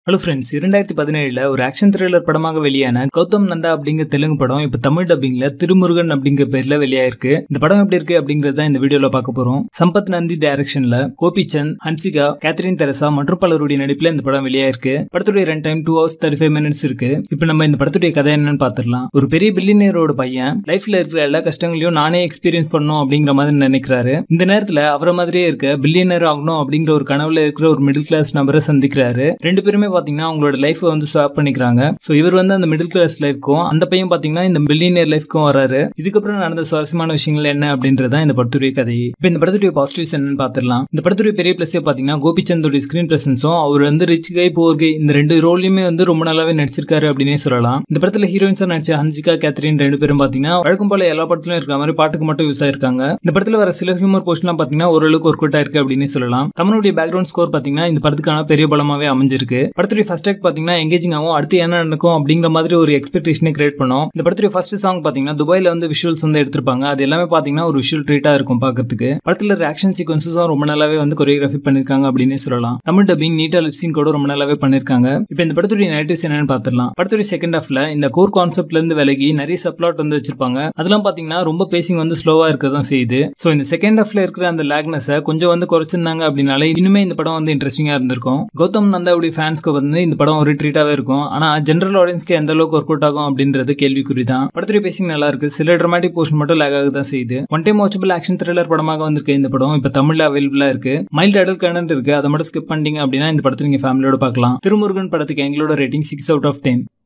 hello friends இரண்டாயிரத்தி பதினேழுல ஒரு ஆக்ஷன் த்ரில்லர் படமாக வெளியான கௌதம் நந்தா அப்படிங்கிற தெலுங்கு படம் இப்ப தமிழ் டப்பிங்ல திருமுருகன் அப்படிங்கிற பேர்ல வெளியாயிருக்கு இந்த படம் எப்படி இருக்கு அப்படிங்கறத தான் இந்த வீடியோல பார்க்க போறோம் சம்பத் நந்தி டைரக்ஷன்ல கோபிச்சந்த் ஹன்சிகா கேத்ரின் தெரசா மற்றும் பலருடைய நடிப்புல இந்த படம் வெளியாயிருக்கு படத்துடைய run time two hours thirty five minutes இருக்கு இப்போ நம்ம இந்த படத்துடைய கதை என்னன்னு பாத்துடலாம் ஒரு பெரிய பில்லினியரோட பையன் லைஃப்ல இருக்கிற எல்லா கஷ்டங்களையும் நானே எக்ஸ்பீரியன்ஸ் பண்ணணும் அப்படிங்கிற மாதிரி நினைக்கிறாரு இந்த நேரத்துல அவரை மாதிரியே இருக்க பில்லியனர் ஆகணும் அப்படிங்கிற ஒரு கனவுல இருக்கிற ஒரு மிடில் கிளாஸ் நபரை சந்திக்கிறாரு ரெண்டு பேருமே பாத்தீங்கன்னா அவங்களோட லைஃப் வந்து ஸ்வாப் பண்ணிக்கிறாங்க சோ இவர் வந்து அந்த மிடில் கிளாஸ் லைஃப்க்கும் அந்த பையன் பாத்தீங்கன்னா இந்த பில்லியனர் லைஃப்க்கும் வராரு இதுக்கப்புறம் நடந்த சுவாரஸ்யமான விஷயங்கள் என்ன அப்படின்றத இந்த படத்துடைய கதை இப்போ இந்த படத்துடைய பாசிட்டிவ்ஸ் என்னன்னு பாத்துடலாம் இந்த படத்துடைய பெரிய பிளஸ் பாத்தீங்கன்னா கோபிச்சந்தோட ஸ்கிரீன் பிரசன்ஸும் அவர் வந்து ரிச் கை போர் கை இந்த ரெண்டு ரோல்லையுமே வந்து ரொம்ப நல்லாவே நடிச்சிருக்காரு அப்படின்னே சொல்லலாம் இந்த படத்துல ஹீரோயின்ஸா நடிச்ச ஹன்சிகா கேத்ரின் ரெண்டு பேரும் பாத்தீங்கன்னா வழக்கம் போல எல்லா படத்துலயும் இருக்க மாதிரி பாட்டுக்கு மட்டும் யூஸ் ஆயிருக்காங்க இந்த படத்துல வர சில ஹியூமர் போர்ஷன்லாம் பாத்தீங்கன்னா ஓரளவுக்கு ஒர்க் அவுட் ஆயிருக்கு அப்படின்னு சொல்லலாம் தமிழுடைய பேக்ரவுண்ட் ஸ்கோர் பாத்தீங்கன்னா இந்த படத்துக்கான பெரிய பலமாவே அமைஞ்சிருக்கு படத்துடைய ஃபர்ஸ்ட் ஆக்ட் பாத்தீங்கன்னா எங்கேஜிங் ஆகும் அடுத்து என்ன நடக்கும் அப்படிங்கிற மாதிரி ஒரு எக்ஸ்பெக்டேஷனை கிரியேட் பண்ணோம் இந்த படத்துடைய ஃபர்ஸ்ட் சாங் பாத்தீங்கன்னா துபாயில வந்து விஷுவல்ஸ் வந்து எடுத்திருப்பாங்க அது எல்லாமே பாத்தீங்கன்னா ஒரு விஷுவல் ட்ரீட்டா இருக்கும் பாக்கிறதுக்கு படத்துல ஆக்ஷன் சீக்வன்சஸும் ரொம்ப நல்லாவே வந்து கொரியோகிராஃபி பண்ணிருக்காங்க அப்படின்னே சொல்லலாம் தமிழ் டப்பிங் நீட்டா லிப்சிங் கூட ரொம்ப நல்லாவே பண்ணிருக்காங்க இப்போ இந்த படத்துடைய நெகட்டிவ்ஸ் என்னன்னு பாத்துடலாம் படத்துடைய செகண்ட் ஹாஃப்ல இந்த கோர் கான்செப்ட்ல இருந்து விலகி நிறைய சப்ளாட் வந்து வச்சிருப்பாங்க அதெல்லாம் பாத்தீங்கன்னா ரொம்ப பேசிங் வந்து ஸ்லோவா இருக்கதான் செய்யுது சோ இந்த செகண்ட் ஹாஃப்ல இருக்கிற அந்த லேக்னஸை கொஞ்சம் வந்து குறைச்சிருந்தாங்க அப்படின்னாலே இனிமே இந்த படம் வந்து இன்ட்ரெஸ்டிங்கா இருந்திருக்கும் கௌதம் நந்தாவுடைய ஃபேன்ஸ்க்கு வந்து இந்த படம் ஒரு ட்ரீட்டாவே இருக்கும் ஆனா ஜென்ரல் ஆடியன்ஸ்க்கு எந்த அளவுக்கு ஒர்க் அவுட் ஆகும் அப்படின்றது கேள்விக்குறி தான் படத்துடைய பேசிங் நல்லா இருக்கு சில ட்ரமாட்டிக் போர்ஷன் மட்டும் லேக் ஆக தான் செய்யுது one time watchable action thriller படமாக வந்திருக்கு இந்த படம் இப்ப தமிழ்ல அவைலபிளா இருக்கு மைல்ட் அடல் கண்டென்ட் இருக்கு அதை மட்டும் ஸ்கிப் பண்ணிட்டீங்க அப்படின்னா இந்த படத்தை நீங்க ஃபேமிலியோட பார்க்கலாம் திருமுருகன் படத்துக்கு எங்களோட rating six out of ten